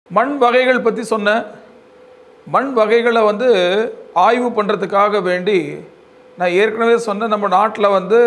மண் வகைகள் பற்றி சொன்னேன் மண் வகைகளை வந்து ஆய்வு பண்ணுறதுக்காக வேண்டி நான் ஏற்கனவே சொன்ன நம்ம நாட்டில் வந்து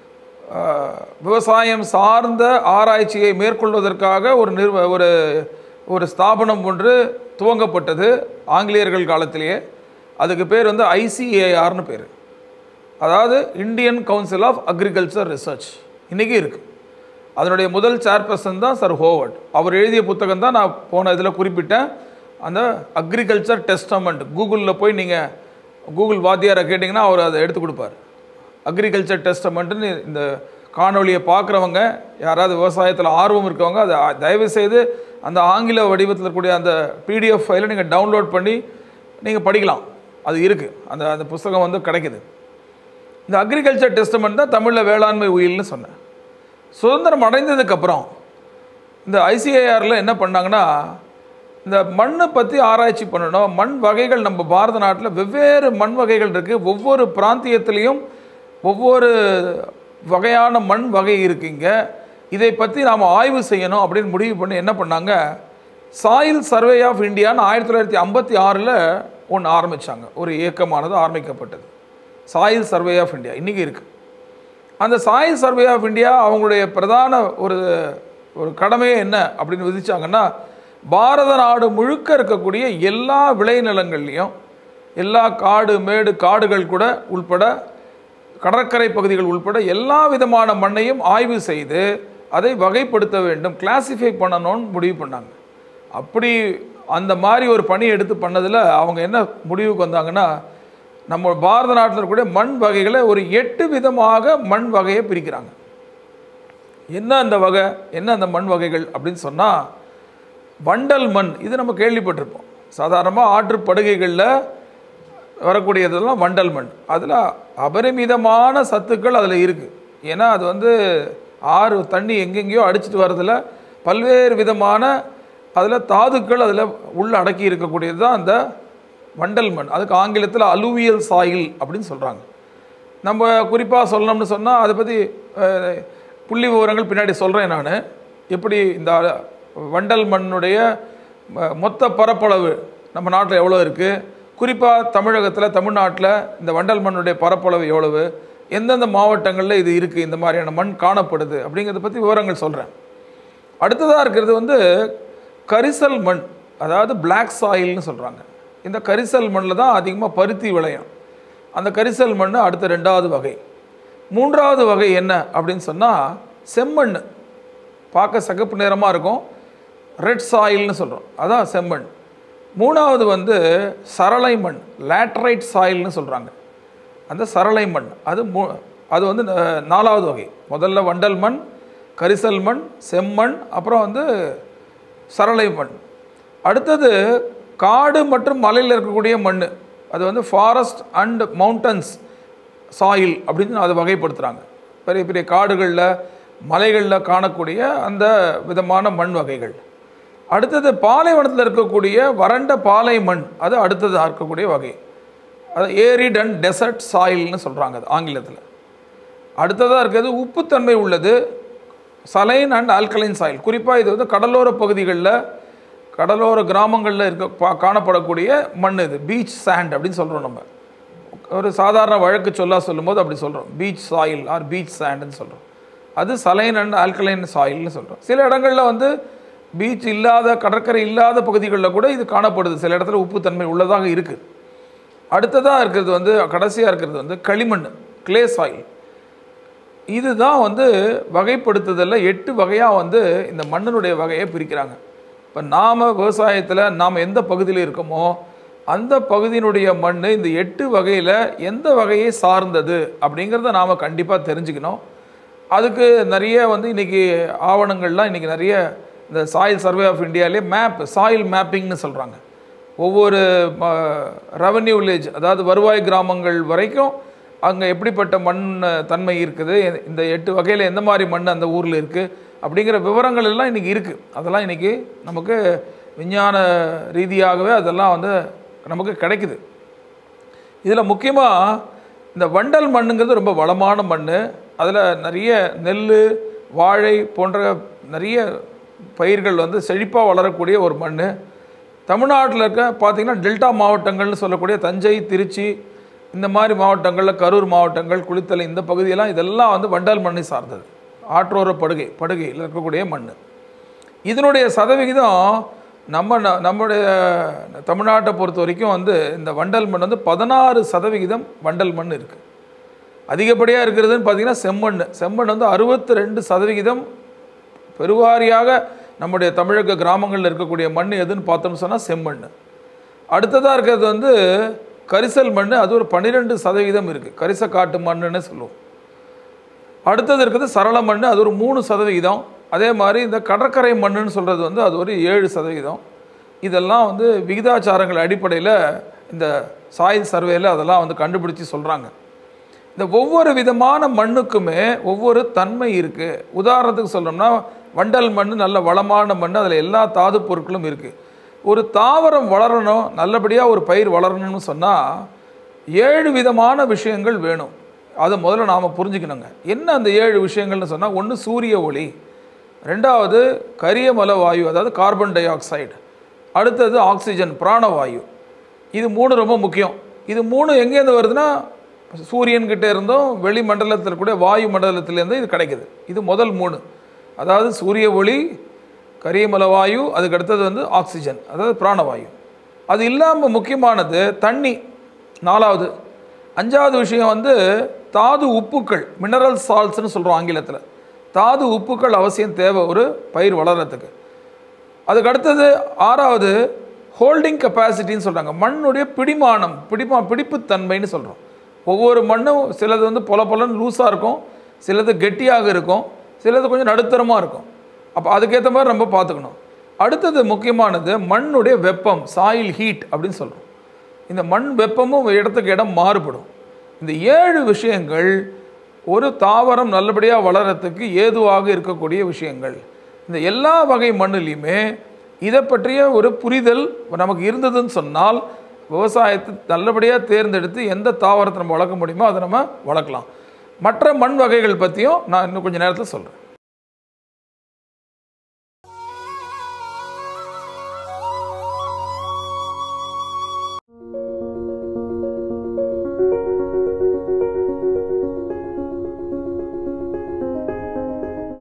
ஆஹ், விவசாயம் சார்ந்த ஆராய்ச்சியை மேற்கொள்வதற்காக ஒரு நிறுவ ஒரு ஒரு ஸ்தாபனம் ஒன்று துவங்கப்பட்டது ஆங்கிலேயர்கள் காலத்திலேயே அதுக்கு பேர் வந்து ஐசிஏஆர்னு பேர் அதாவது Indian council of agriculture research இன்றைக்கி இருக்குது அதனுடைய முதல் சேர்பர்சன் தான் சார் ஹோவர்ட் அவர் எழுதிய புத்தகம் தான் நான் போன இதில் குறிப்பிட்டேன் அந்த அக்ரிகல்ச்சர் டெஸ்டமெண்ட் கூகுளில் போய் நீங்கள் கூகுள் வாத்தியாரை கேட்டிங்கன்னா அவர் அதை எடுத்து கொடுப்பார் அக்ரிகல்ச்சர் டெஸ்டமெண்ட்டுன்னு இந்த காணொளியை பார்க்குறவங்க யாராவது விவசாயத்தில் ஆர்வம் இருக்கவங்க அதை தயவு செய்து அந்த ஆங்கில வடிவத்தில் இருக்கக்கூடிய அந்த பிடிஎஃப் ஃபைலை நீங்கள் டவுன்லோட் பண்ணி நீங்கள் படிக்கலாம் அது இருக்குது அந்த அந்த புஸ்தகம் வந்து கிடைக்குது இந்த அக்ரிகல்ச்சர் டெஸ்டமெண்ட் தான் தமிழில் வேளாண்மை உயில்னு சொன்னேன் சுதந்திரம் அடைந்ததுக்கப்புறம் இந்த ஐசிஏஆரில் என்ன பண்ணாங்கன்னா இந்த மண்ணை பற்றி ஆராய்ச்சி பண்ணணும் மண் வகைகள் நம்ம பாரத நாட்டில் வெவ்வேறு மண் வகைகள் இருக்குது ஒவ்வொரு பிராந்தியத்திலையும் ஒவ்வொரு வகையான மண் வகை இருக்குங்க இதை பற்றி நாம் ஆய்வு செய்யணும் அப்படின்னு முடிவு பண்ணி என்ன பண்ணாங்க சாயில் சர்வே ஆஃப் இந்தியான்னு ஆயிரத்தி தொள்ளாயிரத்தி ஐம்பத்தி ஆறில் ஒன்று ஆரம்பித்தாங்க ஒரு இயக்கமானது ஆரம்பிக்கப்பட்டது சாயில் சர்வே ஆஃப் இந்தியா இன்றைக்கி இருக்குது அந்த சாயில் சர்வே ஆஃப் இந்தியா அவங்களுடைய பிரதான ஒரு ஒரு கடமையே என்ன அப்படின்னு விதிச்சாங்கன்னா பாரத நாடு முழுக்க இருக்கக்கூடிய எல்லா விளைநிலங்கள்லையும் எல்லா காடு மேடு காடுகள் கூட உள்பட கடற்கரை பகுதிகள் உள்பட எல்லா விதமான மண்ணையும் ஆய்வு செய்து அதை வகைப்படுத்த வேண்டும் கிளாசிஃபை பண்ணணும்னு முடிவு பண்ணாங்க அப்படி அந்த மாதிரி ஒரு பணி எடுத்து பண்ணதில் அவங்க என்ன முடிவுக்கு வந்தாங்கன்னா நம்ம பாரத நாட்டில் இருக்கக்கூடிய மண் வகைகளை ஒரு எட்டு விதமாக மண் வகையை பிரிக்கிறாங்க என்ன அந்த வகை என்ன அந்த மண் வகைகள் அப்படின்னு சொன்னால் வண்டல் மண் இது நம்ம கேள்விப்பட்டிருப்போம் சாதாரணமாக ஆற்றுப் படுகைகளில் வரக்கூடியதெல்லாம் வண்டல் மண் அதில் அபரிமிதமான சத்துக்கள் அதில் இருக்குது ஏன்னா அது வந்து ஆறு தண்ணி எங்கெங்கேயோ அடிச்சிட்டு வரதில் பல்வேறு விதமான அதில் தாதுக்கள் அதில் உள்ள அடக்கி இருக்கக்கூடியது தான் அந்த வண்டல் மண் அதுக்கு ஆங்கிலத்தில் அலுவியல் சாயில் அப்படின்னு சொல்கிறாங்க நம்ம குறிப்பாக சொல்லணும்னு சொன்னால் அதை பற்றி அஹ், புள்ளி விவரங்கள் பின்னாடி சொல்கிறேன் நான் எப்படி இந்த வண்டல் மண்ணுடைய ம- மொத்த பரப்பளவு நம்ம நாட்டில் எவ்வளோ இருக்குது குறிப்பாக தமிழகத்தில் தமிழ்நாட்டில் இந்த வண்டல் மண்ணுடைய பரப்பளவு எவ்வளவு எந்தெந்த மாவட்டங்களில் இது இருக்குது இந்த மாதிரியான மண் காணப்படுது அப்படிங்கிறத பற்றி விவரங்கள் சொல்கிறேன் அடுத்ததாக இருக்கிறது வந்து கரிசல் மண் அதாவது பிளாக் சாயில்னு சொல்கிறாங்க இந்த கரிசல் மண்ணில் தான் அதிகமாக பருத்தி விளையும் அந்த கரிசல் மண் அடுத்த ரெண்டாவது வகை மூன்றாவது வகை என்ன அப்படின்னு சொன்னால் செம்மண் பார்க்க சிகப்பு நிறமாக இருக்கும் ரெட் சாயில்னு சொல்கிறோம் அதான் செம்மண் மூணாவது வந்து சரளை மண் லேட்டரைட் சாயில்னு சொல்கிறாங்க அந்த சரளை மண் அது மூ அது வந்து ந- நாலாவது வகை முதல்ல வண்டல் மண் கரிசல் மண் செம்மண் அப்புறம் வந்து சரளை மண் அடுத்தது காடு மற்றும் மலையில் இருக்கக்கூடிய மண் அது வந்து ஃபாரஸ்ட் அண்ட் மவுண்டன்ஸ் சாயில் அப்படின்னு அதை வகைப்படுத்துகிறாங்க பெரிய பெரிய காடுகளில் மலைகளில் காணக்கூடிய அந்த விதமான மண் வகைகள் அடுத்தது பாலைவனத்தில் இருக்கக்கூடிய வறண்ட பாலை மண் அது அடுத்ததாக இருக்கக்கூடிய வகை அது ஏரிட் அண்ட் டெசர்ட் சாயில்னு சொல்கிறாங்க அது ஆங்கிலத்தில் அடுத்ததாக இருக்கிறது உப்புத்தன்மை உள்ளது சலைன் அண்ட் ஆல்கலைன் சாயில் குறிப்பாக இது வந்து கடலோர பகுதிகளில் கடலோர கிராமங்களில் இருக்க பா காணப்படக்கூடிய மண் இது பீச் சாண்ட் அப்படின்னு சொல்கிறோம் நம்ம ஒரு சாதாரண வழக்கு சொல்லா சொல்லும்போது அப்படி சொல்கிறோம் பீச் சாயில் ஆர் பீச் சாண்டுன்னு சொல்கிறோம் அது சலைன் அண்ட் ஆல்கலைன் சாயில்னு சொல்கிறோம் சில இடங்களில் வந்து பீச் இல்லாத கடற்கரை இல்லாத பகுதிகளில் கூட இது காணப்படுது சில இடத்துல உப்புத்தன்மை உள்ளதாக இருக்குது அடுத்ததாக இருக்கிறது வந்து கடைசியாக இருக்கிறது வந்து களிமண் கிளே சாயில் இதுதான் வந்து வகைப்படுத்துதலில் எட்டு வகையாக வந்து இந்த மண்ணினுடைய வகையை பிரிக்கிறாங்க இப்போ நாம் விவசாயத்தில் நாம் எந்த பகுதியில் இருக்கோமோ அந்த பகுதியினுடைய மண் இந்த எட்டு வகையில் எந்த வகையை சார்ந்தது அப்படிங்கிறத நாம் கண்டிப்பாக தெரிஞ்சுக்கணும் அதுக்கு நிறைய வந்து இன்றைக்கி ஆவணங்கள்லாம் இன்றைக்கி நிறைய இந்த சாயில் சர்வே ஆஃப் இந்தியாவிலே மேப் சாயில் மேப்பிங்னு சொல்கிறாங்க ஒவ்வொரு ரெவன்யூ வில்லேஜ் அதாவது வருவாய் கிராமங்கள் வரைக்கும் அங்கே எப்படிப்பட்ட மண் தன்மை இருக்குது இந்த எட்டு வகையில் எந்த மாதிரி மண் அந்த ஊரில் இருக்குது அப்படிங்கிற விவரங்கள் எல்லாம் இன்றைக்கி இருக்குது அதெல்லாம் இன்றைக்கி நமக்கு விஞ்ஞான ரீதியாகவே அதெல்லாம் வந்து நமக்கு கிடைக்குது இதில் முக்கியமாக இந்த வண்டல் மண்ணுங்கிறது ரொம்ப வளமான மண் அதில் நிறைய நெல் வாழை போன்ற நிறைய பயிர்கள் வந்து செழிப்பாக வளரக்கூடிய ஒரு மண் தமிழ்நாட்டில் இருக்க பார்த்தீங்கன்னா டெல்டா மாவட்டங்கள்னு சொல்லக்கூடிய தஞ்சை திருச்சி இந்த மாதிரி மாவட்டங்களில் கரூர் மாவட்டங்கள் குளித்தலை இந்த பகுதியெல்லாம் இதெல்லாம் வந்து வண்டல் மண்ணை சார்ந்தது ஆற்றோர படுகை படுகையில் இருக்கக்கூடிய மண் இதனுடைய சதவிகிதம் நம்ம ந- நம்முடைய தமிழ்நாட்டை பொறுத்த வரைக்கும் வந்து இந்த வண்டல் மண் வந்து பதினாறு சதவிகிதம் வண்டல் மண் இருக்குது அதிகப்படியாக இருக்கிறதுன்னு பார்த்தீங்கன்னா செம்மண் செம்மண் வந்து அறுபத்தி ரெண்டு சதவிகிதம் பெருவாரியாக நம்முடைய தமிழக கிராமங்களில் இருக்கக்கூடிய மண் எதுன்னு பார்த்தோம்னு சொன்னால் செம்மண் அடுத்ததாக இருக்கிறது வந்து கரிசல் மண் அது ஒரு பன்னிரெண்டு சதவிகிதம் இருக்குது கரிசக்காட்டு மண்ணுன்னு சொல்லுவோம் அடுத்தது இருக்குது சரள மண் அது ஒரு மூணு சதவிகிதம் அதே மாதிரி இந்த கடற்கரை மண்ணுன்னு சொல்கிறது வந்து அது ஒரு ஏழு சதவிகிதம் இதெல்லாம் வந்து விகிதாச்சாரங்கள் அடிப்படையில் இந்த சாயில் சர்வேல அதெல்லாம் வந்து கண்டுபிடிச்சி சொல்கிறாங்க இந்த ஒவ்வொரு விதமான மண்ணுக்குமே ஒவ்வொரு தன்மை இருக்குது உதாரணத்துக்கு சொல்லணும்னா வண்டல் மண் நல்ல வளமான மண் அதில் எல்லா தாது பொருட்களும் இருக்குது ஒரு தாவரம் வளரணும் நல்லபடியாக ஒரு பயிர் வளரணும்னு சொன்னால் ஏழு விதமான விஷயங்கள் வேணும் அதை முதல்ல நாம் புரிஞ்சுக்கணுங்க என்ன அந்த ஏழு விஷயங்கள்னு சொன்னால் ஒன்று சூரிய ஒளி ரெண்டாவது கரியமல வாயு அதாவது கார்பன் டை ஆக்சைடு அடுத்தது ஆக்சிஜன் பிராணவாயு இது மூணு ரொம்ப முக்கியம் இது மூணு எங்கேருந்து வருதுன்னா சூரியன்கிட்ட இருந்தும் வெளி மண்டலத்தில் கூட வாயு மண்டலத்திலேருந்து இது கிடைக்குது இது முதல் மூணு அதாவது சூரிய ஒளி கரியமல வாயு அதுக்கு அடுத்தது வந்து ஆக்சிஜன் அதாவது பிராணவாயு அது இல்லாமல் முக்கியமானது தண்ணி நாலாவது அஞ்சாவது விஷயம் வந்து தாது உப்புக்கள் மினரல் சால்ட்ஸ்னு சொல்கிறோம் ஆங்கிலத்தில் தாது உப்புக்கள் அவசியம் தேவை ஒரு பயிர் வளர்கிறதுக்கு அதுக்கு அடுத்தது ஆறாவது ஹோல்டிங் கெப்பாசிட்டின்னு சொல்கிறாங்க மண்ணுடைய பிடிமானம் பிடிமா பிடிப்புத்தன்மைன்னு சொல்கிறோம் ஒவ்வொரு மண்ணும் சிலது வந்து பொல பொலன்னு லூஸாக இருக்கும் சிலது கெட்டியாக இருக்கும் சிலது கொஞ்சம் நடுத்தரமாக இருக்கும் அப்போ அதுக்கேற்ற மாதிரி நம்ம பார்த்துக்கணும் அடுத்தது முக்கியமானது மண்ணுடைய வெப்பம் சாயில் ஹீட் அப்படின்னு சொல்கிறோம் இந்த மண் வெப்பமும் இடத்துக்கு இடம் மாறுபடும் இந்த ஏழு விஷயங்கள் ஒரு தாவரம் நல்லபடியாக வளரத்துக்கு ஏதுவாக இருக்கக்கூடிய விஷயங்கள் இந்த எல்லா வகை மண்ணுலையுமே இதை பற்றிய ஒரு புரிதல் நமக்கு இருந்ததுன்னு சொன்னால் விவசாயத்தை நல்லபடியாக தேர்ந்தெடுத்து எந்த தாவரத்தை நம்ம வளர்க்க முடியுமோ அதை நம்ம வளர்க்கலாம் மற்ற மண் வகைகள் பற்றியும் நான் இன்னும் கொஞ்சம் நேரத்தில் சொல்கிறேன்